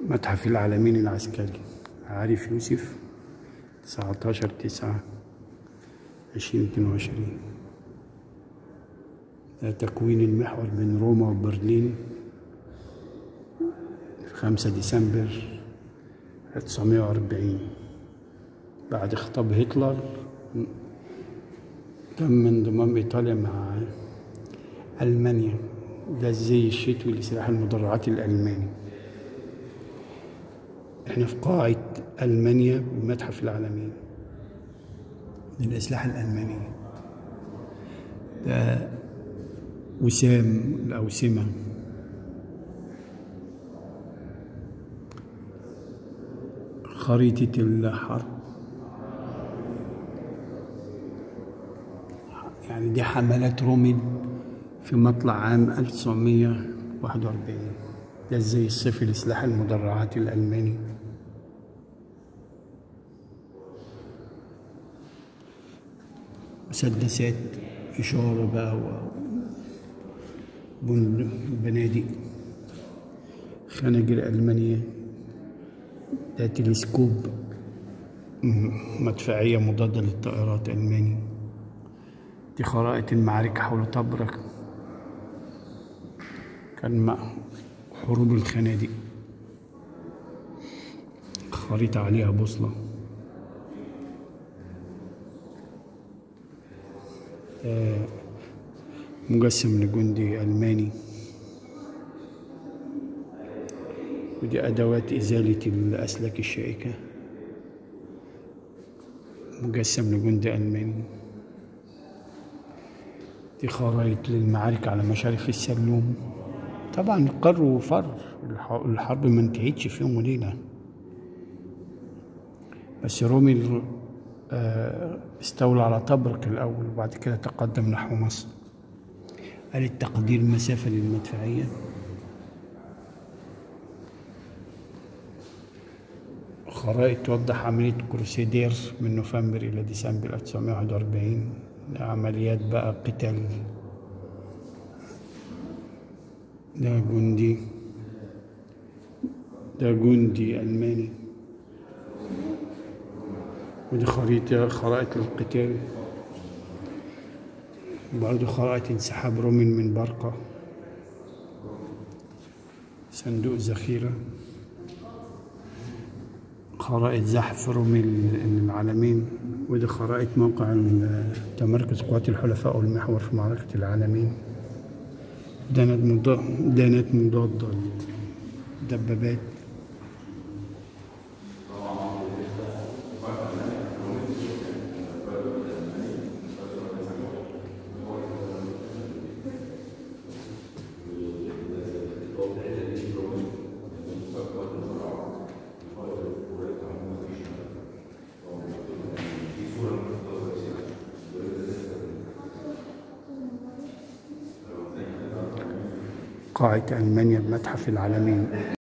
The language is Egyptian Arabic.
متحف العالمين العسكري عارف يوسف تسعتاشر تسعة عشرين اتنين وعشرين ده تكوين المحور بين روما وبرلين في خمسة ديسمبر تسعمية وأربعين بعد خطاب هتلر تم انضمام إيطاليا مع ألمانيا ده الزي الشتوي لسلاح المدرعات الألماني احنا في قاعة ألمانيا بمتحف العالمين للأسلحة الألمانية ده وسام الأوسمة خريطة الحرب يعني دي حملات رومل في مطلع عام 1941 ده زي الصيف لسلاح المدرعات الألماني مسدسات إشارة بقى و بنادق خناجر ألمانية ده تلسكوب مدفعية مضادة للطائرات ألماني دي خرائط المعارك حول طبرق كان حروب الخنادق خريطة عليها بوصلة مجسم لجندي ألماني ودي أدوات إزالة الأسلاك الشائكة مجسم لجندي ألماني دي خرائط للمعارك على مشارف السلوم طبعا قر وفر الحرب ما انتهتش في يوم وليلة بس رومي استولى على طبرق الأول وبعد كده تقدم نحو مصر قال التقدير مسافة للمدفعية خرائط توضح عملية كروسيدير من نوفمبر إلى ديسمبر 1941 عمليات بقى قتال ده جندي ده جندي ألماني ودي خريطة خرائط للقتال برضه خرائط انسحاب رومن من برقة صندوق ذخيرة خرائط زحف رومي العالمين ودي خرائط موقع تمركز قوات الحلفاء والمحور في معركة العالمين دانات مضادة دانات مضادة للدبابات قاعة ألمانيا بمتحف العالمين